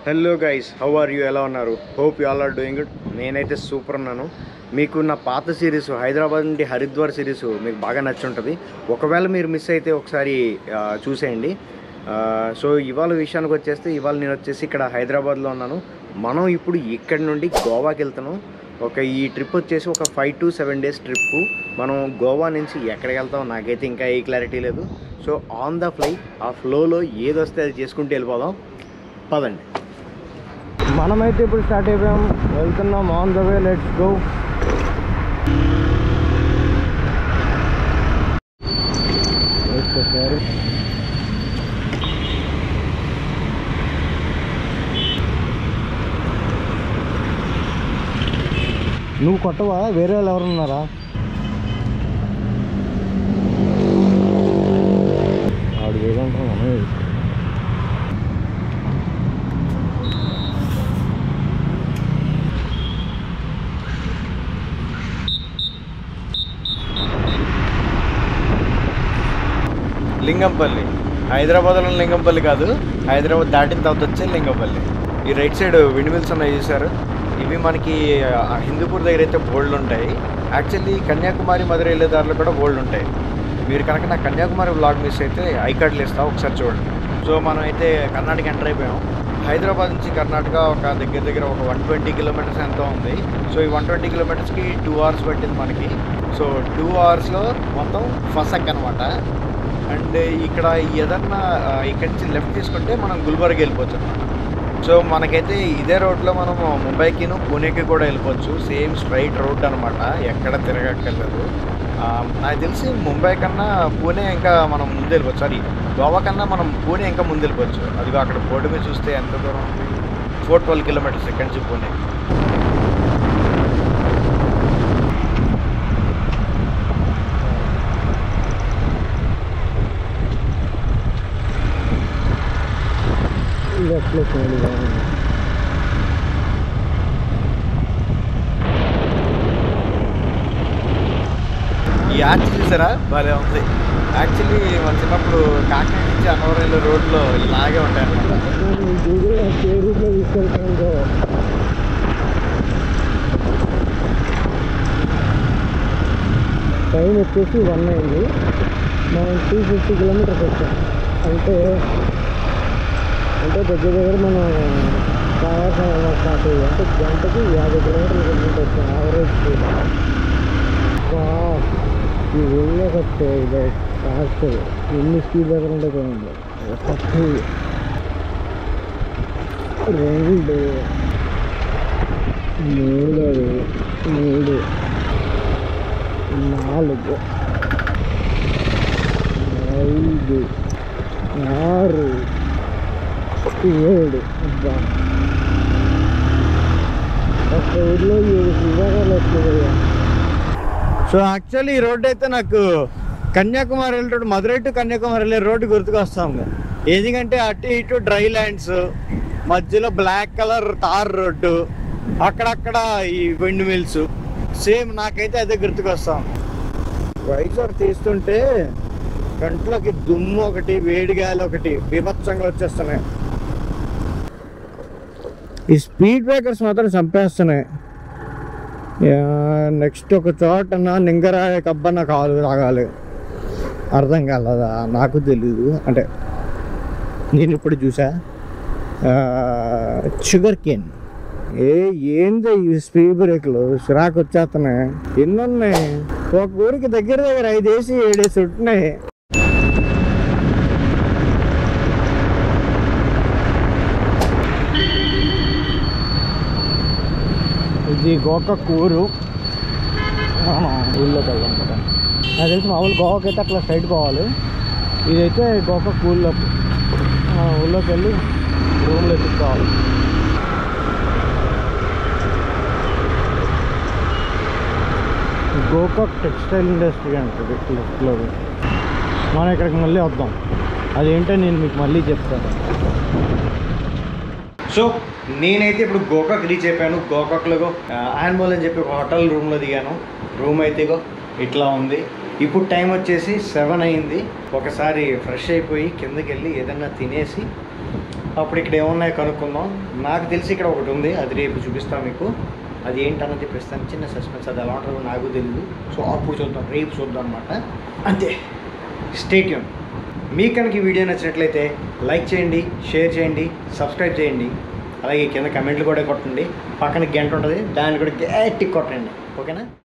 Hello guys how are you ఎలా ఉన్నారు hope you all are doing good నేనైతే super ఉన్నాను మీకు నా పాత సిరీస్ హైదరాబాద్ నుండి హరిద్వార్ సిరీస్ మీకు బాగా నచ్చుంటుంది ఒకవేళ మీరు మిస్ అయితే ఒకసారి ఆ, చూసేయండి ఆ, సో ఇవాళ విషయానికి వచ్చేస్తే ఇవాళ నేను వచ్చేసి ఇక్కడ హైదరాబాద్లో ఉన్నాను మనం ఇప్పుడు ఇక్కడి నుండి గోవాకి వెళ్తున్నాం ఒక ఈ ట్రిప్ వచ్చేసి ఒక five to seven days trip మనం గోవా నుంచి ఎక్కడికి వెళ్తాం నాకైతే ఇంకా ఏ క్లారిటీ లేదు సో ఆన్ ద ఫ్లై ఆ ఫ్లోలో ఏది వస్తే అది చేసుకుంటూ వెళ్ళిపోదాం పదండి మనమైతే ఇప్పుడు స్టార్ట్ అయిపోయాం వెళ్తున్నాం on the way let's go ఒకసారి నువ్వు కొట్టవా వేరే వాళ్ళు ఎవరు ఉన్నారా ఆవిడ ఏదంటాం మనం లింగంపల్లి హైదరాబాద్లో లింగంపల్లి కాదు హైదరాబాద్ దాటిన తర్వాత వచ్చే లింగంపల్లి ఈ రైట్ సైడ్ విండ్ మిల్స్ ఉన్నాయి చూసారు ఇవి మనకి ఆ హిందూపూర్ దగ్గర అయితే బోల్డ్ ఉంటాయి యాక్చువల్లీ కన్యాకుమారి మధుర వెళ్ళే దారిలో కూడా బోల్డ్ ఉంటాయి మీరు కనుక నా కన్యాకుమారి బ్లాగ్ మిస్ అయితే ఐ కార్డులు ఇస్తా ఒకసారి చూడండి సో మనం అయితే కర్ణాటక ఎంటర్ అయిపోయాం హైదరాబాద్ నుంచి కర్ణాటక ఒక దగ్గర దగ్గర ఒక వన్ ట్వంటీ కిలోమీటర్స్ ఎంతో ఉంది సో ఈ వన్ ట్వంటీ కిలోమీటర్స్కి టూ అవర్స్ పట్టింది మనకి సో టూ అవర్స్లో మొత్తం ఫసక్ అనమాట అండ్ ఇక్కడ ఏదన్నా ఆ, ఇక్కడి నుంచి లెఫ్ట్ తీసుకుంటే మనం గుల్బర్గ్ వెళ్ళిపోవచ్చు అనమాట సో మనకైతే ఇదే రోడ్లో మనం ముంబైకిను పూణేకి కూడా వెళ్ళిపోవచ్చు సేమ్ స్ట్రైట్ రోడ్ అనమాట ఎక్కడ తిరగక్కర్లేదు ఆ, నాకు తెలిసి ముంబై కన్నా పూణే ఇంకా మనం ముందు వెళ్ళిపోవచ్చు సారీ గోవా కన్నా మనం పూణే ఇంకా ముందు వెళ్ళిపోవచ్చు అదిగో అక్కడ బోర్డు మీద చూస్తే ఎంత దూరం ఉంది ఫోర్ ట్వెల్వ్ కిలోమీటర్స్ ఇక్కడి నుంచి పూణే ఇది అట్లే ఈ ఆర్చ్ చూసారా భలే ఉంది యాక్చువల్లీ మన చిన్నప్పుడు కాకినాడ నుంచి అన్నవరం రోడ్లో ఇలాగే ఉంటాయి టైం వచ్చేసి వన్ అయింది మనం టూ ఫిఫ్టీ కిలోమీటర్స్ వచ్చాం అంటే అంటే దగ్గర దగ్గర మనం కావాల్సిన స్టార్ట్ అయ్యి అంటే గంటకి యాభై కిలోమీటర్లు కొట్టుకుంటూ వచ్చాం యావరేజ్ స్పీడ్ ఈ ఊళ్ళో వస్తే ఇది ఫాస్ట్ ఎన్ని స్పీడ్ దగ్గర ఉంటే చూడండి ఒకటి రెండు మూడు మూడు నాలుగు ఐదు ఆరు ఏడు అబ్బా. ఒక ఊర్లో ఏడు విభాగాలు వచ్చాయి సో యాక్చువల్లీ ఈ రోడ్డు అయితే నాకు కన్యాకుమారి వెళ్ళే రోడ్డు మధురై టు కన్యాకుమారి వెళ్ళే రోడ్డు గుర్తుకొస్తాము ఎందుకంటే అటు ఇటు డ్రై ల్యాండ్స్ మధ్యలో బ్లాక్ కలర్ తార్ రోడ్డు అక్కడక్కడ ఈ విండ్ మిల్స్ సేమ్ నాకైతే అదే గుర్తుకొస్తాం వైజాగ్ తీస్తుంటే కంట్లోకి దుమ్ము ఒకటి వేడి గాలి ఒకటి బీభత్సంగా వచ్చేస్తున్నాయి ఈ స్పీడ్ బ్రేకర్స్ మాత్రం చంపేస్తున్నాయి నెక్స్ట్ ఒక చోట నింగరాయ కబ్బ నాకు కాలు తాగాలి అర్థం కాలేదా నాకు తెలీదు అంటే నేను ఇప్పుడు చూసా షుగర్ కేన్ ఏ ఏంది ఈ స్పీడ్ బ్రేక్లు చిరాకు వచ్చేస్తున్నాయి ఎన్ని ఉన్నాయి ఒక ఊరికి దగ్గర దగ్గర ఐదేసి ఏడేసి ఉంటున్నాయి ఇది గోకూరు ఊళ్ళోకి వెళ్దాం కదా నాకు తెలిసి మామూలు గోవాకి అయితే అట్లా సైడ్ పోవాలి ఇదైతే గోక ఊళ్ళోకి మనం ఊళ్ళోకి వెళ్ళి రూమ్లో ఎత్తుకోవాలి గోకాక్ టెక్స్టైల్ ఇండస్ట్రీ అంటుంది లెఫ్ట్లో మనం ఇక్కడికి మళ్ళీ వద్దాం అదేంటో నేను మీకు మళ్ళీ చెప్తాను సో నేనైతే ఇప్పుడు గోకాక్ రీచ్ అయిపోయాను గోకాక్లో యాన్మోల్ అని చెప్పి ఒక హోటల్ రూమ్లో దిగాను రూమ్ అయితే ఇగో ఇట్లా ఉంది ఇప్పుడు టైం వచ్చేసి సెవెన్ అయింది ఒకసారి ఫ్రెష్ అయిపోయి కిందకి వెళ్ళి ఏదన్నా తినేసి అప్పుడు ఇక్కడ ఏమున్నాయో కనుక్కుందాం నాకు తెలిసి ఇక్కడ ఒకటి ఉంది అది రేపు చూపిస్తాను మీకు అది ఏంటన్నది ప్రస్తుతానికి చిన్న సస్పెన్స్ అది ఎలా ఉంటుందో నాకు తెలియదు సో అప్పుడు చూద్దాం రేపు చూద్దాం అనమాట అంతే స్టేట్యూన్ మీకు కనుక ఈ వీడియో నచ్చినట్లయితే లైక్ చేయండి షేర్ చేయండి సబ్స్క్రైబ్ చేయండి అలాగే కింద కమెంట్లు కూడా కొట్టండి పక్కన గంట ఉంటుంది దాన్ని కూడా గట్టి కొట్టండి ఓకేనా